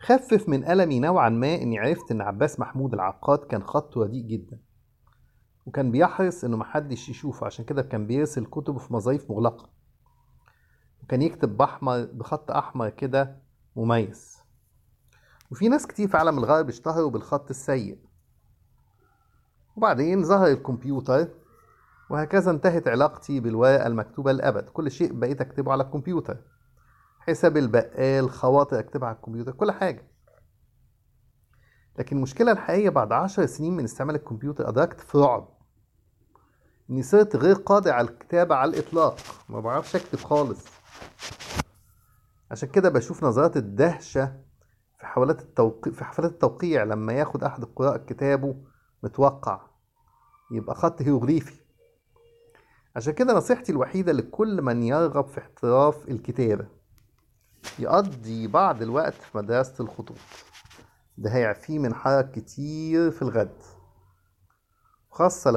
خفف من ألمي نوعا ما إني عرفت إن عباس محمود العقاد كان خطه رديء جدا وكان بيحرص إنه محدش يشوفه عشان كده كان بيرسل كتبه في مظاريف مغلقة وكان يكتب بأحمر بخط أحمر كده مميز وفي ناس كتير في عالم الغرب اشتهروا بالخط السيء وبعدين ظهر الكمبيوتر وهكذا انتهت علاقتي بالورقة المكتوبة للأبد كل شيء بقيت أكتبه على الكمبيوتر حساب البقال خواطر أكتبها على الكمبيوتر كل حاجة لكن المشكلة الحقيقية بعد عشر سنين من استعمال الكمبيوتر أدركت في رعب إني صرت غير قادر على الكتابة على الإطلاق ما بعرفش أكتب خالص عشان كده بشوف نظرات الدهشة في حفلات التوقيع في حفلات التوقيع لما ياخد أحد القراء كتابه متوقع يبقى خط هيروغليفي عشان كده نصيحتي الوحيدة لكل من يرغب في احتراف الكتابة يقضي بعض الوقت في مدرسة الخطوط ده هيعفيه من حرج كتير في الغد خاصة